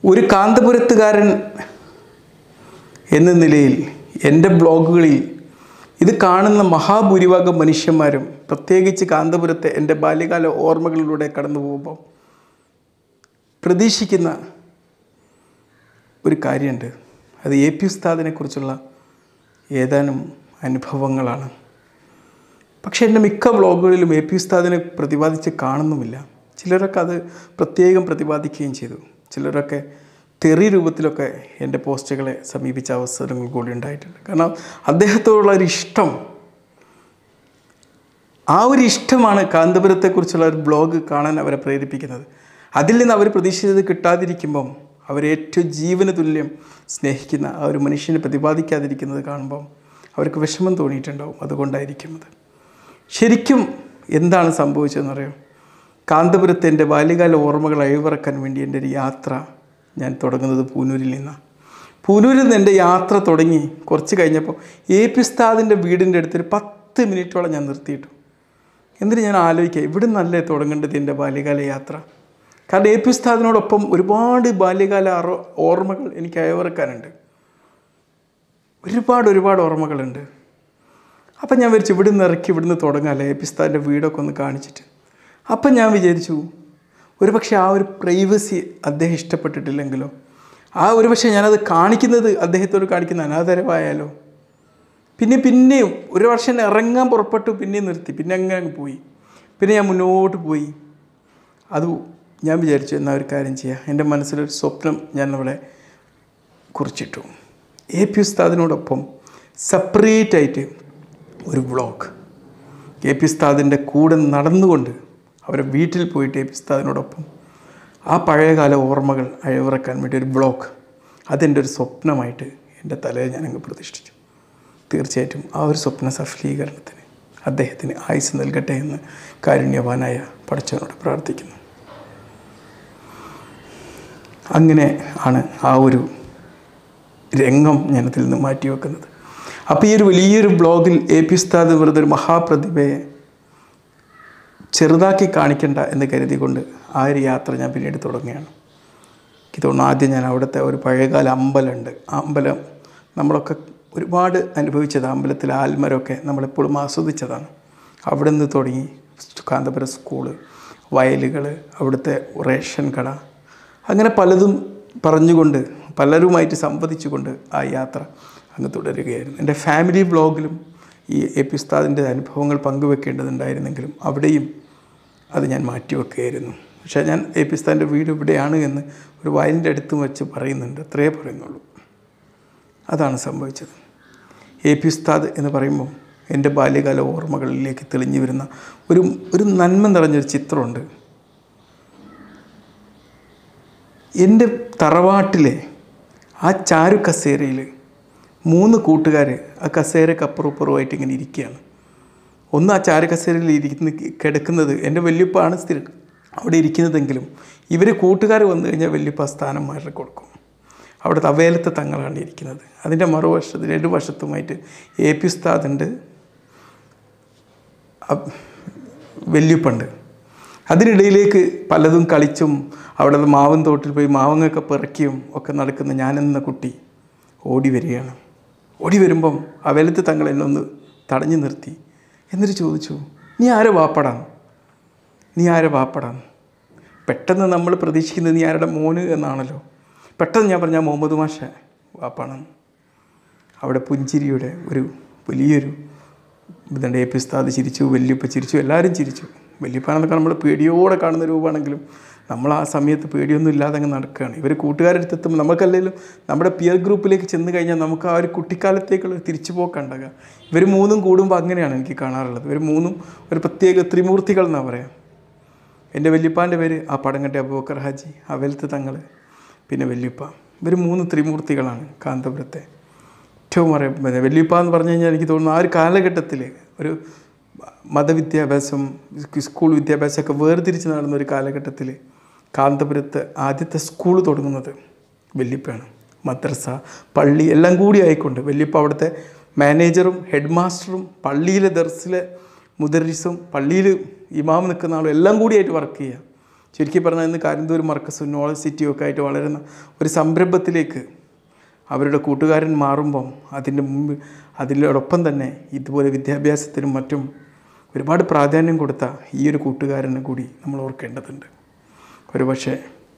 ഒരു കാന്തപുരത്തുകാരൻ എന്ന നിലയിൽ എൻ്റെ ബ്ലോഗുകളിൽ ഇത് കാണുന്ന മഹാഭൂരിഭാഗം മനുഷ്യന്മാരും പ്രത്യേകിച്ച് കാന്തപുരത്തെ എൻ്റെ ബാല്യകാല ഓർമ്മകളിലൂടെ കടന്നു പോകുമ്പോൾ പ്രതീക്ഷിക്കുന്ന ഒരു കാര്യമുണ്ട് അത് എ പി ഉസ്താദിനെ കുറിച്ചുള്ള ഏതാനും അനുഭവങ്ങളാണ് പക്ഷേ എൻ്റെ മിക്ക വ്ളോഗുകളിലും എ പി ഉസ്താദിനെ പ്രതിപാദിച്ച് കാണുന്നുമില്ല ചിലരൊക്കെ അത് പ്രത്യേകം പ്രതിപാദിക്കുകയും ചെയ്തു ചിലരൊക്കെ തെറി രൂപത്തിലൊക്കെ എൻ്റെ പോസ്റ്റുകളെ സമീപിച്ച അവസരങ്ങൾ കൂടി ഉണ്ടായിട്ടുണ്ട് കാരണം അദ്ദേഹത്തോടുള്ള ഒരു ഇഷ്ടം ആ ഒരു ഇഷ്ടമാണ് കാന്തപുരത്തെക്കുറിച്ചുള്ള ഒരു ബ്ലോഗ് കാണാൻ അവരെ പ്രേരിപ്പിക്കുന്നത് അതിൽ നിന്ന് അവർ പ്രതീക്ഷിച്ചത് കിട്ടാതിരിക്കുമ്പം അവരെ ഏറ്റവും ജീവന തുല്യം സ്നേഹിക്കുന്ന ആ ഒരു മനുഷ്യനെ പ്രതിപാദിക്കാതിരിക്കുന്നത് കാണുമ്പം അവർക്ക് വിഷമം തോന്നിയിട്ടുണ്ടാവും അതുകൊണ്ടായിരിക്കും അത് ശരിക്കും എന്താണ് സംഭവിച്ചതെന്ന് അറിയാം കാന്തപുരത്തെ എൻ്റെ ബാല്യകാല ഓർമ്മകൾ അഴിവിറക്കാൻ വേണ്ടി എൻ്റെ ഒരു യാത്ര ഞാൻ തുടങ്ങുന്നത് പൂനൂരിൽ നിന്നാണ് പൂനൂരിൽ നിന്ന് എൻ്റെ യാത്ര തുടങ്ങി കുറച്ച് കഴിഞ്ഞപ്പോൾ എ പി ഉസ്താദിൻ്റെ വീടിൻ്റെ അടുത്തൊരു പത്ത് മിനിറ്റോളം ഞാൻ നിർത്തിയിട്ടു എന്നിട്ട് ഞാൻ ആലോചിക്കുക ഇവിടെ നല്ലേ തുടങ്ങേണ്ടത് എൻ്റെ ബാല്യകാല യാത്ര കാരണം എ പി ഉസ്താദിനോടൊപ്പം ഒരുപാട് ബാല്യകാല അറ ഓർമ്മകൾ എനിക്ക് അയവിറക്കാനുണ്ട് ഒരുപാട് ഒരുപാട് ഓർമ്മകളുണ്ട് അപ്പം ഞാൻ വിചാരിച്ചു ഇവിടുന്ന് ഇറക്കി ഇവിടുന്ന് തുടങ്ങാമല്ലേ എ പി ഉസ്താദിൻ്റെ വീടൊക്കെ ഒന്ന് കാണിച്ചിട്ട് അപ്പം ഞാൻ വിചാരിച്ചു ഒരു പക്ഷേ ആ ഒരു പ്രൈവസി അദ്ദേഹം ഇഷ്ടപ്പെട്ടിട്ടില്ലെങ്കിലോ ആ ഒരു പക്ഷേ ഞാനത് കാണിക്കുന്നത് അദ്ദേഹത്തോട് കാണിക്കുന്ന അനാദരവായാലോ പിന്നെ പിന്നെയും ഒരു വർഷം എന്നെ ഇറങ്ങാൻ പുറപ്പെട്ടു പിന്നെയും നിർത്തി പിന്നെ അങ്ങനെ അങ്ങ് പോയി പിന്നെ ഞാൻ മുന്നോട്ട് പോയി അത് ഞാൻ വിചാരിച്ചു എന്നാൽ ഒരു കാര്യം ചെയ്യാം എൻ്റെ മനസ്സിലൊരു സ്വപ്നം ഞാൻ അവിടെ കുറിച്ചിട്ടു എ പി ഉസ്താദിനോടൊപ്പം സെപ്പറേറ്റ് ആയിട്ട് ഒരു വ്ളോഗ് എ പി ഉസ്താദിൻ്റെ കൂടെ നടന്നുകൊണ്ട് അവരെ വീട്ടിൽ പോയിട്ട് എ പി ഉസ്താദിനോടൊപ്പം ആ പഴയകാല ഓർമ്മകൾ അഴിവിറക്കാൻ വേണ്ടി ഒരു ബ്ലോഗ് അതെൻ്റെ ഒരു സ്വപ്നമായിട്ട് എൻ്റെ തലയിൽ ഞാനങ്ങ് പ്രതിഷ്ഠിച്ചു തീർച്ചയായിട്ടും ആ ഒരു സ്വപ്ന സഫലീകരണത്തിന് അദ്ദേഹത്തിന് ആയുസ് നൽകട്ടെ എന്ന് കാരുണ്യവാനായ പഠിച്ചവനോട് പ്രാർത്ഥിക്കുന്നു അങ്ങനെ ആണ് ആ ഒരു രംഗം ഞാനതിൽ നിന്ന് മാറ്റി വെക്കുന്നത് അപ്പോൾ ഈ ഒരു വലിയൊരു ബ്ലോഗിൽ എ പി ഉസ്താദ് വെറുതെ ഒരു മഹാപ്രതിഭയെ ചെറുതാക്കി കാണിക്കണ്ട എന്ന് കരുതിക്കൊണ്ട് ആ ഒരു യാത്ര ഞാൻ പിന്നീട് തുടങ്ങുകയാണ് എനിക്ക് തോന്നുന്നു ആദ്യം ഞാൻ അവിടുത്തെ ഒരു പഴയകാല അമ്പലമുണ്ട് ആ അമ്പലം നമ്മളൊക്കെ ഒരുപാട് അനുഭവിച്ചത് അമ്പലത്തിലെ ആൽമരമൊക്കെ നമ്മളെപ്പോഴും ആസ്വദിച്ചതാണ് അവിടെ നിന്ന് തുടങ്ങി കാന്തപുരം സ്കൂള് വയലുകൾ അവിടുത്തെ റേഷൻ കട അങ്ങനെ പലതും പറഞ്ഞുകൊണ്ട് പലരുമായിട്ട് സംവദിച്ചുകൊണ്ട് ആ യാത്ര അങ്ങ് തുടരുകയായിരുന്നു എൻ്റെ ഫാമിലി വ്ളോഗിലും ഈ എ പി ഉസ്താദിൻ്റെ അനുഭവങ്ങൾ പങ്കുവെക്കേണ്ടതുണ്ടായിരുന്നെങ്കിലും അവിടെയും അത് ഞാൻ മാറ്റിവെക്കുകയായിരുന്നു പക്ഷേ ഞാൻ എ പി ഉസ്താദിൻ്റെ വീട് ഇവിടെയാണ് എന്ന് ഒരു വയലിൻ്റെ അടുത്ത് വെച്ച് പറയുന്നുണ്ട് അത്രയേ പറയുന്നുള്ളൂ അതാണ് സംഭവിച്ചത് എ പി ഉസ്താദ് എന്ന് പറയുമ്പോൾ എൻ്റെ ബാല്യകാല ഓർമ്മകളിലേക്ക് തെളിഞ്ഞു വരുന്ന ഒരു ഒരു നന്മ നിറഞ്ഞൊരു ചിത്രമുണ്ട് എൻ്റെ തറവാട്ടിലെ ആ ചാരു കസേരയിൽ മൂന്ന് കൂട്ടുകാർ ആ കസേരക്ക് അപ്പുറം ഇപ്പുറമായിട്ട് ഇങ്ങനെ ഇരിക്കുകയാണ് ഒന്ന് ആ ചാരു കസേരയിൽ ഇരിക്കുന്ന കിടക്കുന്നത് എൻ്റെ വല്യപ്പാണ് സ്ഥിരം അവിടെ ഇരിക്കുന്നതെങ്കിലും ഇവർ കൂട്ടുകാർ വന്നു കഴിഞ്ഞാൽ വല്യപ്പ ആ സ്ഥാനം മാറി കൊടുക്കും അവിടെ തവേലത്തെ തങ്ങളാണ് ഇരിക്കുന്നത് അതിൻ്റെ മറുവശത്ത് രണ്ട് വശത്തുമായിട്ട് എ പി ഉസ്താദുണ്ട് അ- വല്യപ്പുണ്ട് അതിനിടയിലേക്ക് പലതും കളിച്ചും അവിടെ മാവൻ തോട്ടിൽ പോയി മാവങ്ങൊക്കെ പിറക്കിയും ഒക്കെ നടക്കുന്ന ഞാനെന്ന കുട്ടി ഓടി വരികയാണ് ഓടി വരുമ്പം ആ വെലത്ത് തങ്ങൾ എന്നെ ഒന്ന് തടഞ്ഞു നിർത്തി എന്നിട്ട് ചോദിച്ചു നീ ആരെ വാപ്പടാം നീ ആരെ വാപ്പടാം പെട്ടെന്ന് നമ്മൾ പ്രതീക്ഷിക്കുന്നത് നീ ആരുടെ മോന് എന്നാണല്ലോ പെട്ടെന്ന് ഞാൻ പറഞ്ഞ മുഹമ്മദ് മാഷ വാപ്പാണ് അവിടെ പുഞ്ചിരിയുടെ ഒരു വലിയൊരു ഇതുണ്ട് എ പി ഉസ്താദ് ചിരിച്ചു വല്യപ്പ ചിരിച്ചു എല്ലാവരും ചിരിച്ചു വല്യപ്പാണെന്നൊക്കെ നമ്മൾ പേടിയോടെ കാണുന്ന രൂപമാണെങ്കിലും നമ്മൾ ആ സമയത്ത് പേടിയൊന്നും ഇല്ലാതെ അങ്ങ് നടക്കുകയാണ് ഇവർ കൂട്ടുകാരെടുത്തെത്തുമ്പോൾ നമുക്കല്ലെങ്കിലും നമ്മുടെ പിയർ ഗ്രൂപ്പിലേക്ക് ചെന്ന് കഴിഞ്ഞാൽ നമുക്ക് ആ ഒരു കുട്ടിക്കാലത്തേക്കുള്ള ഒരു തിരിച്ചുപോക്കുണ്ടാകുക ഇവർ മൂന്നും കൂടുമ്പോൾ അങ്ങനെയാണ് എനിക്ക് കാണാറുള്ളത് ഇവർ മൂന്നും ഒരു പ്രത്യേക ത്രിമൂർത്തികൾ എന്നാണ് പറയാം എൻ്റെ വല്യപ്പാൻ്റെ പേര് ആ പടങ്കട്ടി അബൂബക്കർ ഹാജി ആ വെൽത്ത് തങ്ങൾ പിന്നെ വല്യപ്പ ഇവർ മൂന്ന് ത്രിമൂർത്തികളാണ് കാന്തപുരത്തെ ഏറ്റവും അറിയപ്പെടുന്നത് വല്യപ്പ എന്ന് പറഞ്ഞു കഴിഞ്ഞാൽ എനിക്ക് തോന്നുന്നു ആ ഒരു കാലഘട്ടത്തിൽ ഒരു മതവിദ്യാഭ്യാസം സ്കൂൾ വിദ്യാഭ്യാസമൊക്കെ വേർതിരിച്ച് നടന്ന ഒരു കാലഘട്ടത്തിൽ കാന്തപുരത്ത് ആദ്യത്തെ സ്കൂൾ തുടങ്ങുന്നത് വല്യപ്പയാണ് മദ്രസ പള്ളി എല്ലാം കൂടി ആയിക്കൊണ്ട് വല്യപ്പ അവിടുത്തെ മാനേജറും ഹെഡ് മാസ്റ്ററും പള്ളിയിലെ ദർസിലെ മുദരിസും പള്ളിയിൽ ഇമാം നിൽക്കുന്ന ആളും എല്ലാം കൂടിയായിട്ട് വർക്ക് ചെയ്യുക ചുരുക്കി പറഞ്ഞാൽ ഇന്ന് കാരന്തൂർ മർക്കസും നോളജ് സിറ്റിയും ഒക്കെ ആയിട്ട് വളരുന്ന ഒരു സംരംഭത്തിലേക്ക് അവരുടെ കൂട്ടുകാരൻ മാറുമ്പം അതിൻ്റെ മുമ്പ് അതിനോടൊപ്പം തന്നെ ഇതുപോലെ വിദ്യാഭ്യാസത്തിനും മറ്റും ഒരുപാട് പ്രാധാന്യം കൊടുത്ത ഈ ഒരു കൂട്ടുകാരനെ കൂടി നമ്മൾ ഓർക്കേണ്ടതുണ്ട് ഒരുപക്ഷെ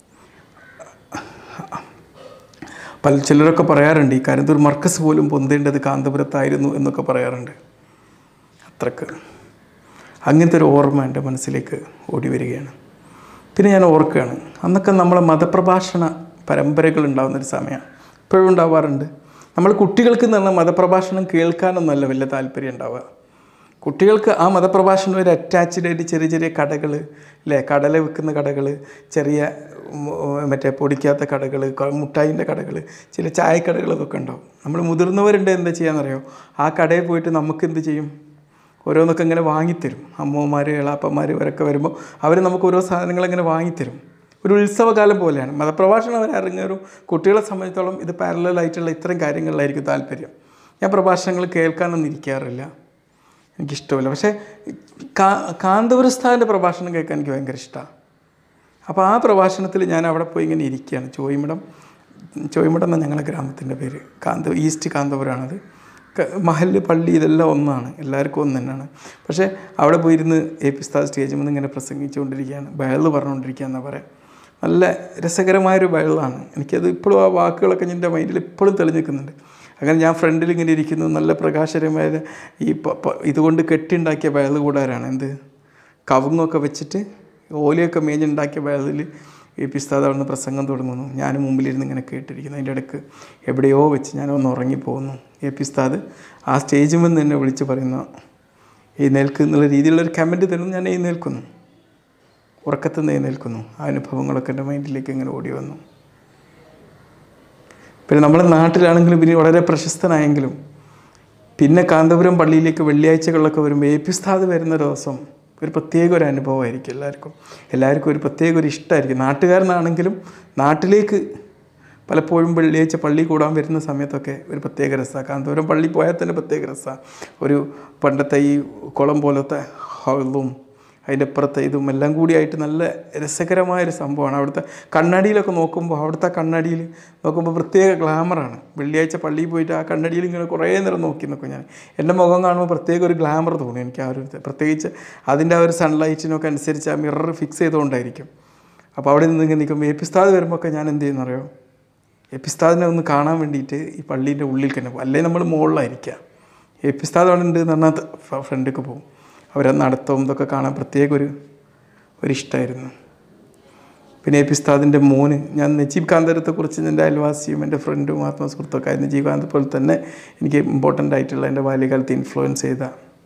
പല ചിലരൊക്കെ പറയാറുണ്ട് ഈ കാരന്തൂർ മർക്കസ് പോലും പൊന്തേണ്ടത് കാന്തപുരത്തായിരുന്നു എന്നൊക്കെ പറയാറുണ്ട് അത്രക്ക് അങ്ങനത്തെ ഒരു ഓർമ്മ എൻ്റെ മനസ്സിലേക്ക് ഓടി വരികയാണ് പിന്നെ ഞാൻ ഓർക്കുകയാണ് അന്നൊക്കെ നമ്മളെ മതപ്രഭാഷണ പരമ്പരകൾ ഉണ്ടാകുന്നൊരു സമയമാണ് ഇപ്പോഴും ഉണ്ടാവാറുണ്ട് നമ്മൾ കുട്ടികൾക്ക് എന്ന് പറഞ്ഞാൽ മതപ്രഭാഷണം കേൾക്കാനൊന്നുമല്ല വലിയ താല്പര്യം ഉണ്ടാവുക കുട്ടികൾക്ക് ആ മതപ്രഭാഷണം ഒരു അറ്റാച്ച്ഡ് ആയിട്ട് ചെറിയ ചെറിയ കടകൾ അല്ലേ കടല വിൽക്കുന്ന കടകൾ ചെറിയ ഉം, മറ്റേ പൊടിക്കാത്ത കടകൾ മുട്ടായിൻ്റെ കടകൾ ചില ചായക്കടകൾ ഇതൊക്കെ ഉണ്ടാവും നമ്മൾ മുതിർന്നവരുണ്ട് എന്താ ചെയ്യാന്നറിയോ ആ കടയിൽ പോയിട്ട് നമുക്ക് എന്ത് ചെയ്യും ഓരോന്നൊക്കെ ഇങ്ങനെ വാങ്ങിത്തരും അമ്മമാർ ഇളാപ്പന്മാർ ഇവരൊക്കെ വരുമ്പോൾ അവർ നമുക്ക് ഓരോ സാധനങ്ങൾ ഇങ്ങനെ വാങ്ങിത്തരും ഒരു ഉത്സവകാലം പോലെയാണ് മതപ്രഭാഷണം അവർ ഇറങ്ങിയവരും കുട്ടികളെ സംബന്ധിച്ചോളം ഇത് പാരലായിട്ടുള്ള ഇത്തരം കാര്യങ്ങളിലായിരിക്കും താല്പര്യം ഞാൻ പ്രഭാഷണങ്ങൾ കേൾക്കാനൊന്നും ഇരിക്കാറില്ല എനിക്കിഷ്ടമില്ല പക്ഷേ കാ കാന്തപുരസ്ഥാൻ്റെ പ്രഭാഷണം കേൾക്കാൻ എനിക്ക് ഭയങ്കര ഇഷ്ടമാണ് അപ്പോൾ ആ പ്രഭാഷണത്തിൽ ഞാൻ അവിടെ പോയി ഇങ്ങനെ ഇരിക്കുകയാണ് ചോയ്മിടം ചോയ്മിടം എന്ന ഞങ്ങളുടെ ഗ്രാമത്തിൻ്റെ പേര് കാന്ത ഈസ്റ്റ് കാന്തപുരമാണത് ക- മഹല്ല് പള്ളി ഇതെല്ലാം ഒന്നാണ് എല്ലാവർക്കും ഒന്ന് തന്നെയാണ് പക്ഷേ അവിടെ പോയിരുന്ന് എ പി സ്ഥാ സ്റ്റേജിൽ നിന്ന് ഇങ്ങനെ പ്രസംഗിച്ചുകൊണ്ടിരിക്കുകയാണ് ബയല് പറഞ്ഞുകൊണ്ടിരിക്കുക എന്നാ പറയാം നല്ല രസകരമായൊരു ബയളാണ് എനിക്കത് ഇപ്പോഴും ആ വാക്കുകളൊക്കെ എൻ്റെ മൈൻഡിൽ ഇപ്പോഴും തെളിഞ്ഞ് നിൽക്കുന്നുണ്ട് അങ്ങനെ ഞാൻ ഫ്രണ്ടിൽ ഇങ്ങനെ ഇരിക്കുന്നു നല്ല പ്രകാശകരമായ ഈ പ- പ- ഇതുകൊണ്ട് കെട്ടിയുണ്ടാക്കിയ വയല് കൂടാരാണ് എന്ത് കവുങ്ങൊക്കെ വെച്ചിട്ട് ഓലയൊക്കെ മേഞ്ഞുണ്ടാക്കിയ വയലിൽ ഈ പിസ്താദ് അവിടെ നിന്ന് പ്രസംഗം തുടങ്ങുന്നു ഞാൻ മുമ്പിലിരുന്ന് ഇങ്ങനെ കേട്ടിരിക്കുന്നു അതിൻ്റെ ഇടയ്ക്ക് എവിടെയോ വെച്ച് ഞാനൊന്ന് ഉറങ്ങിപ്പോകുന്നു എ പിസ്താദ് ആ സ്റ്റേജിൽ നിന്ന് എന്നെ വിളിച്ച് പറയുന്നു എഴുന്നേൽക്ക് എന്നുള്ള രീതിയിലുള്ളൊരു കമൻറ്റ് തരുന്നു ഞാൻ എഴുന്നേൽക്കുന്നു ഉറക്കത്തിൽ നിന്ന് എഴുന്നേൽക്കുന്നു ആ അനുഭവങ്ങളൊക്കെ എൻ്റെ മൈൻഡിലേക്ക് ഇങ്ങനെ ഓടി വന്നു പിന്നെ നമ്മുടെ നാട്ടിലാണെങ്കിലും പിന്നെ വളരെ പ്രശസ്തനായെങ്കിലും പിന്നെ കാന്തപുരം പള്ളിയിലേക്ക് വെള്ളിയാഴ്ചകളിലൊക്കെ വരുമ്പോൾ എ പി സ്ഥാത് വരുന്ന ദിവസം ഒരു പ്രത്യേക ഒരു അനുഭവമായിരിക്കും എല്ലാവർക്കും എല്ലാവർക്കും ഒരു പ്രത്യേക ഒരു ഇഷ്ടമായിരിക്കും നാട്ടുകാരനാണെങ്കിലും നാട്ടിലേക്ക് പലപ്പോഴും വെള്ളിയാഴ്ച പള്ളി കൂടാൻ വരുന്ന സമയത്തൊക്കെ ഒരു പ്രത്യേക രസമാണ് കാന്തപുരം പള്ളി പോയാൽ തന്നെ പ്രത്യേക രസമാണ് ഒരു പണ്ടത്തെ ഈ കുളം പോലത്തെ ഹൗളും അതിൻ്റെ അപ്പുറത്തെ ഇതും എല്ലാം കൂടിയായിട്ട് നല്ല രസകരമായൊരു സംഭവമാണ് അവിടുത്തെ കണ്ണാടിയിലൊക്കെ നോക്കുമ്പോൾ അവിടുത്തെ കണ്ണാടിയിൽ നോക്കുമ്പോൾ പ്രത്യേക ഗ്ലാമറാണ് വെള്ളിയാഴ്ച പള്ളിയിൽ പോയിട്ട് ആ കണ്ണാടിയിൽ ഇങ്ങനെ കുറേ നേരം നോക്കി നോക്കും ഞാൻ എൻ്റെ മുഖം കാണുമ്പോൾ പ്രത്യേക ഒരു ഗ്ലാമർ തോന്നും എനിക്ക് ആ ഒരു ഇത്. പ്രത്യേകിച്ച് അതിൻ്റെ ആ ഒരു സൺലൈറ്റിനൊക്കെ അനുസരിച്ച് ആ മിറർ ഫിക്സ് ചെയ്തുകൊണ്ടായിരിക്കും അപ്പോൾ അവിടെ നിന്ന് ഇങ്ങനെ നിൽക്കുമ്പോൾ എപ്പിസ്താദ് വരുമ്പോഴൊക്കെ ഞാൻ എന്ത് ചെയ്യുന്നറിയോ എപ്പിസ്താദിനെ ഒന്ന് കാണാൻ വേണ്ടിയിട്ട് ഈ പള്ളീൻ്റെ ഉള്ളിൽ തന്നെ പോകും അല്ലെങ്കിൽ നമ്മൾ മുകളിലായിരിക്കുക എപ്പിസ്താദ് അവിടെ ഉണ്ട് എന്ന് പറഞ്ഞാൽ ഫ്രണ്ടിലേക്ക് പോകും അവരെ നടത്തവും ഇതൊക്കെ കാണാൻ പ്രത്യേക ഒരു ഒരു ഇഷ്ടമായിരുന്നു പിന്നെ എപ്പിസ്താദിൻ്റെ മോന് ഞാൻ നജീബ് കാന്തരത്തെക്കുറിച്ച് എൻ്റെ അയൽവാസിയും എൻ്റെ ഫ്രണ്ടും ആത്മസുഹൃത്തൊക്കെ ആയിരുന്നു നജീബ് കാന്ത് പോലെ തന്നെ എനിക്ക് ഇമ്പോർട്ടൻ്റ് ആയിട്ടുള്ള എൻ്റെ ബാല്യകാലത്ത് ഇൻഫ്ലുവൻസ് ചെയ്ത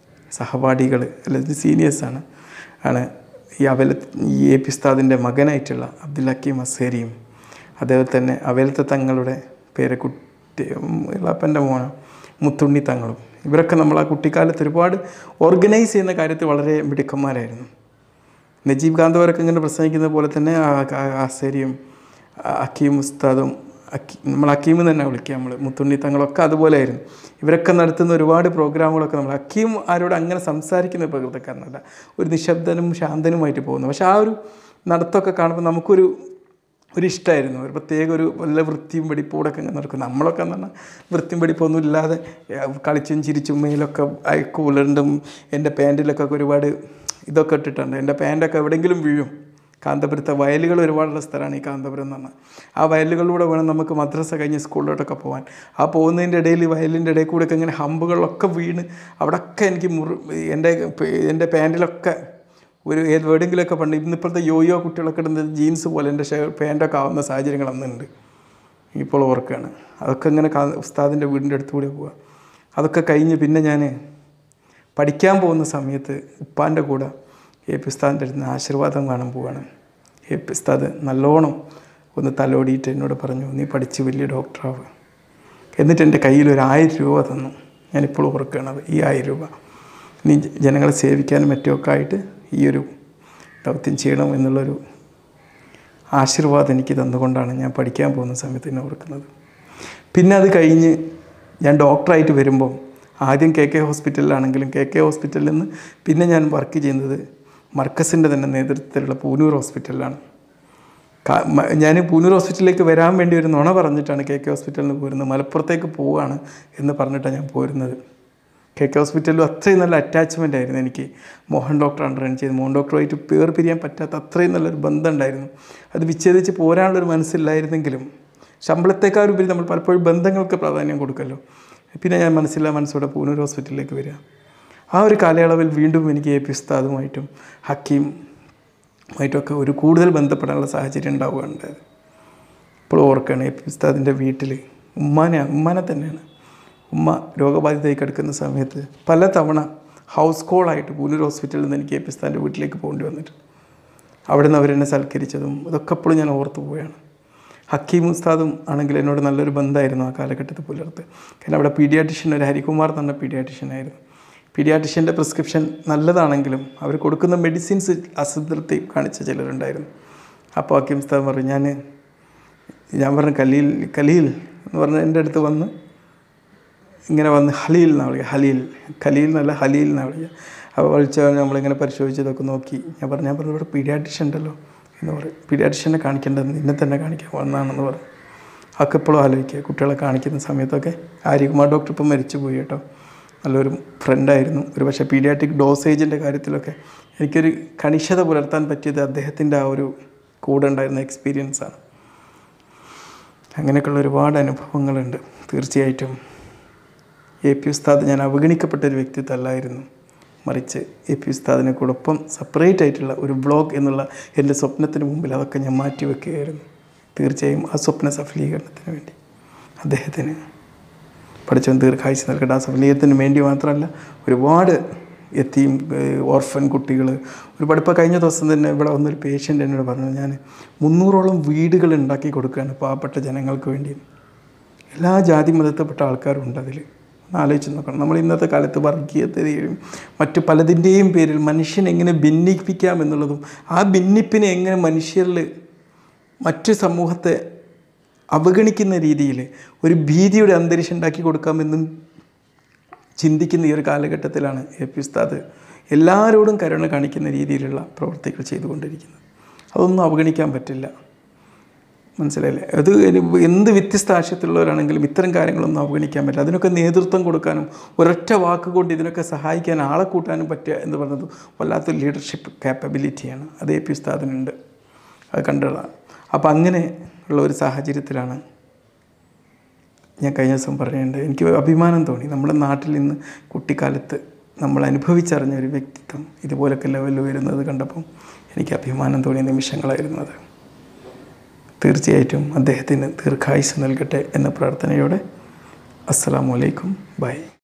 സഹപാഠികൾ അല്ലെങ്കിൽ സീനിയേഴ്സാണ് ആണ് ഈ അവല ഈ എപ്പിസ്താദിൻ്റെ മകനായിട്ടുള്ള അബ്ദുൽ ഹക്കീം അസേരിയും അതേപോലെ തന്നെ അവലത്തെ തങ്ങളുടെ പേരക്കുട്ടി ഇളപ്പൻ്റെ മോന മുത്തുണ്ണി തങ്ങളും ഇവരൊക്കെ നമ്മൾ ആ കുട്ടിക്കാലത്ത് ഒരുപാട് ഓർഗനൈസ് ചെയ്യുന്ന കാര്യത്തിൽ വളരെ മിടുക്കന്മാരായിരുന്നു നജീബ് കാന്തവരൊക്കെ ഇങ്ങനെ പ്രസംഗിക്കുന്ന പോലെ തന്നെ ആ- ആ- ആസേരിയും ആ- അക്കീം ഉസ്താദും അക്കി നമ്മൾ അക്കീം എന്ന് തന്നെ വിളിക്കുക നമ്മൾ മുത്തുണ്ണി തങ്ങളൊക്കെ അതുപോലെ ആയിരുന്നു ഇവരൊക്കെ നടത്തുന്ന ഒരുപാട് പ്രോഗ്രാമുകളൊക്കെ നമ്മൾ അക്കീം ആരോട് അങ്ങനെ സംസാരിക്കുന്ന പ്രകൃതക്കാരനല്ല ഒരു നിശബ്ദനും ശാന്തനുമായിട്ട് പോകുന്നു പക്ഷെ ആ ഒരു നടത്തമൊക്കെ കാണുമ്പോൾ നമുക്കൊരു ഒരു ഇഷ്ടമായിരുന്നു ഒരു പ്രത്യേക ഒരു നല്ല വൃത്തിയും വെടിപ്പോടൊക്കെ ഇങ്ങനെ നടക്കും നമ്മളൊക്കെ എന്ന് പറഞ്ഞാൽ വൃത്തിയും വെടിപ്പൊന്നും ഇല്ലാതെ ഏഹ്, കളിച്ചും ചിരിച്ചും മേലൊക്കെ അയക്കൂലണ്ടും എൻ്റെ പാൻറ്റിലൊക്കെ ഒരുപാട് ഇതൊക്കെ ഇട്ടിട്ടുണ്ട് എൻ്റെ പാൻറ്റൊക്കെ എവിടെയെങ്കിലും വീഴും കാന്തപുരത്തെ വയലുകൾ ഒരുപാടുള്ള സ്ഥലമാണ് ഈ കാന്തപുരം എന്ന് പറഞ്ഞാൽ ആ വയലുകളിലൂടെ വേണം നമുക്ക് മദ്രസ കഴിഞ്ഞ് സ്കൂളിലോട്ടൊക്കെ പോകാൻ ആ പോകുന്നതിൻ്റെ ഇടയിൽ വയലിൻ്റെ ഇടയിൽ കൂടെ ഒക്കെ ഇങ്ങനെ ഹമ്പുകളിലൊക്കെ വീണ് അവിടെയൊക്കെ എനിക്ക് മുറി എൻ്റെ എൻ്റെ പാൻറ്റിലൊക്കെ ഒരു ഏത് എവിടെയെങ്കിലുമൊക്കെ പണ്ട് ഇന്നിപ്പോഴത്തെ യോയോ കുട്ടികളൊക്കെ ഇടുന്നത് ജീൻസ് പോലെ എൻ്റെ ഷേ പാൻറ്റൊക്കെ ആവുന്ന സാഹചര്യങ്ങൾ അന്നുണ്ട് ഇപ്പോൾ ഓർക്കുകയാണ് അതൊക്കെ ഇങ്ങനെ കാ ഉസ്താദിൻ്റെ വീടിൻ്റെ അടുത്ത് കൂടെ പോവുക അതൊക്കെ കഴിഞ്ഞ് പിന്നെ ഞാൻ പഠിക്കാൻ പോകുന്ന സമയത്ത് ഉപ്പാൻ്റെ കൂടെ എ പി ഉസ്താദിൻ്റെ അടുത്ത് നിന്ന് ആശീർവാദം കാണാൻ പോവാണ് എ പി ഉസ്താദ് നല്ലോണം ഒന്ന് തലോടിയിട്ട് എന്നോട് പറഞ്ഞു നീ പഠിച്ച് വലിയ ഡോക്ടറാവുക എന്നിട്ട് എൻ്റെ കയ്യിൽ ഒരു ആയിരം രൂപ തന്നു ഞാനിപ്പോൾ ഓർക്കുകയാണത് ഈ ആയിരം രൂപ നീ ജ- ജനങ്ങളെ സേവിക്കാനും മറ്റുമൊക്കെ ആയിട്ട് ഈ ഒരു ദൗത്യം ചെയ്യണം എന്നുള്ളൊരു ആശീർവാദം എനിക്ക് തന്നുകൊണ്ടാണ് ഞാൻ പഠിക്കാൻ പോകുന്ന സമയത്ത് എന്നെ ഓർക്കുന്നത് പിന്നെ അത് കഴിഞ്ഞ് ഞാൻ ഡോക്ടറായിട്ട് വരുമ്പോൾ ആദ്യം കെ കെ ഹോസ്പിറ്റലിലാണെങ്കിലും കെ കെ ഹോസ്പിറ്റലിൽ നിന്ന് പിന്നെ ഞാൻ വർക്ക് ചെയ്യുന്നത് മർക്കസിൻ്റെ തന്നെ നേതൃത്വത്തിലുള്ള പൂനൂർ ഹോസ്പിറ്റലിലാണ് ഞാൻ പൂനൂർ ഹോസ്പിറ്റലിലേക്ക് വരാൻ വേണ്ടി ഒരു നുണ പറഞ്ഞിട്ടാണ് കെ കെ ഹോസ്പിറ്റലിൽ നിന്ന് പോരുന്നത് മലപ്പുറത്തേക്ക് പോവുകയാണ് എന്ന് പറഞ്ഞിട്ടാണ് ഞാൻ പോരുന്നത് കെ കെ ഹോസ്പിറ്റലിലും അത്രയും നല്ല അറ്റാച്ച്മെൻ്റ് ആയിരുന്നു എനിക്ക് മോഹൻ ഡോക്ടറാണ് റൺ ചെയ്ത് മോഹൻ ഡോക്ടറുമായിട്ട് പേർ പിരിയാൻ പറ്റാത്ത അത്രയും നല്ലൊരു ബന്ധം ഉണ്ടായിരുന്നു അത് വിച്ഛേദിച്ച് പോരാനുള്ളൊരു മനസ്സില്ലായിരുന്നെങ്കിലും ശമ്പളത്തെക്കാളുപരി നമ്മൾ പലപ്പോഴും ബന്ധങ്ങൾക്ക് പ്രാധാന്യം കൊടുക്കല്ലോ പിന്നെ ഞാൻ മനസ്സില്ല മനസ്സോടെ പൂനൂർ ഹോസ്പിറ്റലിലേക്ക് വരിക ആ ഒരു കാലയളവിൽ വീണ്ടും എനിക്ക് എ പി ഉസ്താദുമായിട്ടും ഹക്കീം ആയിട്ടൊക്കെ ഒരു കൂടുതൽ ബന്ധപ്പെടാനുള്ള സാഹചര്യം ഉണ്ടാവുകയുണ്ടായത് ഇപ്പോൾ ഓർക്കുകയാണ് എ പി ഉസ്താദിൻ്റെ വീട്ടിൽ ഉമ്മാനെ ഉമ്മാനെ തന്നെയാണ് ഉമ്മ രോഗബാധിതയായി കിടക്കുന്ന സമയത്ത് പല തവണ ഹൗസ് കോളായിട്ട് പൂനൂർ ഹോസ്പിറ്റലിൽ നിന്ന് എനിക്ക് എ പി ഉസ്താദിൻ്റെ വീട്ടിലേക്ക് പോകേണ്ടി വന്നിട്ട് അവിടെ നിന്ന് അവരെന്നെ സൽക്കരിച്ചതും ഇതൊക്കെ എപ്പോഴും ഞാൻ ഓർത്തു പോവുകയാണ് ഹക്കീം ഉസ്താദും ആണെങ്കിൽ എന്നോട് നല്ലൊരു ബന്ധമായിരുന്നു ആ കാലഘട്ടത്തിൽ പുലർത്ത് കാരണം അവിടെ പീഡിയാട്രിഷ്യൻ ഒരു ഹരികുമാർ എന്ന് പറഞ്ഞ പീഡിയാട്രിഷ്യൻ ആയിരുന്നു പീഡിയാട്രിഷ്യൻ്റെ പ്രിസ്ക്രിപ്ഷൻ നല്ലതാണെങ്കിലും അവർ കൊടുക്കുന്ന മെഡിസിൻസ് അസംതൃപ്തി കാണിച്ച ചിലരുണ്ടായിരുന്നു അപ്പോൾ ഹക്കീം ഉസ്താദ് പറഞ്ഞു ഞാൻ ഞാൻ പറഞ്ഞു കലീൽ കലീൽ എന്ന് പറഞ്ഞ എൻ്റെ അടുത്ത് വന്ന് ഇങ്ങനെ വന്ന് ഹലീൽ എന്നാണ് വിളിക്കുക ഹലീൽ ഖലീൽ എന്നല്ല ഹലീൽ എന്നാണ് വിളിക്കുക അപ്പോൾ വിളിച്ച നമ്മളിങ്ങനെ പരിശോധിച്ചതൊക്കെ നോക്കി ഞാൻ പറഞ്ഞു ഞാൻ പറഞ്ഞു ഇവിടെ പീഡിയാട്രിഷ്യൻ ഉണ്ടല്ലോ എന്ന് പറയും പീഡിയാട്രിഷ്യനെ കാണിക്കേണ്ടത് നിന്നെ തന്നെ കാണിക്കാൻ വന്നതാണെന്ന് പറയും അതൊക്കെ എപ്പോഴും ആലോചിക്കുക കുട്ടികളെ കാണിക്കുന്ന സമയത്തൊക്കെ ആര്യകുമാർ ഡോക്ടർ ഇപ്പം മരിച്ചു പോയി കേട്ടോ നല്ലൊരു ഫ്രണ്ടായിരുന്നു ഒരു പക്ഷേ പീഡിയാട്രിക് ഡോസേജിൻ്റെ കാര്യത്തിലൊക്കെ എനിക്കൊരു കണിശത പുലർത്താൻ പറ്റിയത് അദ്ദേഹത്തിൻ്റെ ആ ഒരു കൂടെ ഉണ്ടായിരുന്ന എക്സ്പീരിയൻസാണ് അങ്ങനെയൊക്കെയുള്ള ഒരുപാട് അനുഭവങ്ങളുണ്ട് തീർച്ചയായിട്ടും എ പി ഉസ്താദ് ഞാൻ അവഗണിക്കപ്പെട്ട ഒരു വ്യക്തിത്വമല്ലായിരുന്നു മറിച്ച് എ പി ഉസ്താദിനെക്കൊടൊപ്പം സെപ്പറേറ്റ് ആയിട്ടുള്ള ഒരു വ്ളോഗ് എന്നുള്ള എൻ്റെ സ്വപ്നത്തിന് മുമ്പിൽ അതൊക്കെ ഞാൻ മാറ്റി വെക്കുകയായിരുന്നു തീർച്ചയായും ആ സ്വപ്ന സഫലീകരണത്തിന് വേണ്ടി അദ്ദേഹത്തിന് പഠിച്ചവൻ ദീർഘായുസ് നൽകട്ടെ ആ സഫലീകരണത്തിന് വേണ്ടി മാത്രമല്ല ഒരുപാട് എത്തിയും ഓർഫൻ കുട്ടികൾ ഒരുപാട് ഇപ്പോൾ കഴിഞ്ഞ ദിവസം തന്നെ ഇവിടെ വന്നൊരു പേഷ്യൻ്റ് എന്നോട് പറഞ്ഞു ഞാൻ മുന്നൂറോളം വീടുകൾ ഉണ്ടാക്കി കൊടുക്കുകയാണ് പാവപ്പെട്ട ജനങ്ങൾക്ക് വേണ്ടി എല്ലാ ജാതി മതത്തിൽപ്പെട്ട ആൾക്കാരും ഉണ്ട് അതിൽ ഒന്ന് ആലോചിച്ച് നോക്കണം നമ്മൾ ഇന്നത്തെ കാലത്ത് വർഗീയതയും മറ്റു പലതിൻ്റെയും പേരിൽ മനുഷ്യനെ എങ്ങനെ ഭിന്നിപ്പിക്കാം എന്നുള്ളതും ആ ഭിന്നിപ്പിനെ എങ്ങനെ മനുഷ്യരിൽ മറ്റു സമൂഹത്തെ അവഗണിക്കുന്ന രീതിയിൽ ഒരു ഭീതിയുടെ അന്തരീക്ഷം ഉണ്ടാക്കി കൊടുക്കാമെന്നും ചിന്തിക്കുന്ന ഈ ഒരു കാലഘട്ടത്തിലാണ് എ പി ഉസ്താദ് എല്ലാവരോടും കരുണ കാണിക്കുന്ന രീതിയിലുള്ള പ്രവൃത്തികൾ ചെയ്തുകൊണ്ടിരിക്കുന്നത് അതൊന്നും അവഗണിക്കാൻ പറ്റില്ല മനസ്സിലായില്ലേ അത് ഇനി എന്ത് വ്യത്യസ്ത ആശയത്തിലുള്ളവരാണെങ്കിലും ഇത്തരം കാര്യങ്ങളൊന്നും അവഗണിക്കാൻ പറ്റില്ല അതിനൊക്കെ നേതൃത്വം കൊടുക്കാനും ഒരൊറ്റ വാക്ക് കൊണ്ട് ഇതിനൊക്കെ സഹായിക്കാൻ ആളെ കൂട്ടാനും പറ്റുക എന്ന് പറയുന്നത് വല്ലാത്തൊരു ലീഡർഷിപ്പ് കാപ്പബിലിറ്റിയാണ് അത് എ പി ഉസ്താദിനുണ്ട് അത് കണ്ടതാണ് അപ്പോൾ അങ്ങനെ ഉള്ള ഒരു സാഹചര്യത്തിലാണ് ഞാൻ കഴിഞ്ഞ ദിവസം പറഞ്ഞിട്ടുണ്ട് എനിക്ക് അഭിമാനം തോന്നി നമ്മുടെ നാട്ടിൽ നിന്ന് കുട്ടിക്കാലത്ത് നമ്മൾ അനുഭവിച്ചറിഞ്ഞ ഒരു വ്യക്തിത്വം ഇതുപോലൊക്കെ ലെവലിൽ വരുന്നത് കണ്ടപ്പം എനിക്ക് അഭിമാനം തോന്നിയ നിമിഷങ്ങളായിരുന്നു അത് തീർച്ചയായിട്ടും അദ്ദേഹത്തിന് ദീർഘായുസ് നൽകട്ടെ എന്ന പ്രാർത്ഥനയോടെ അസ്സലാമു അലൈക്കും ബൈ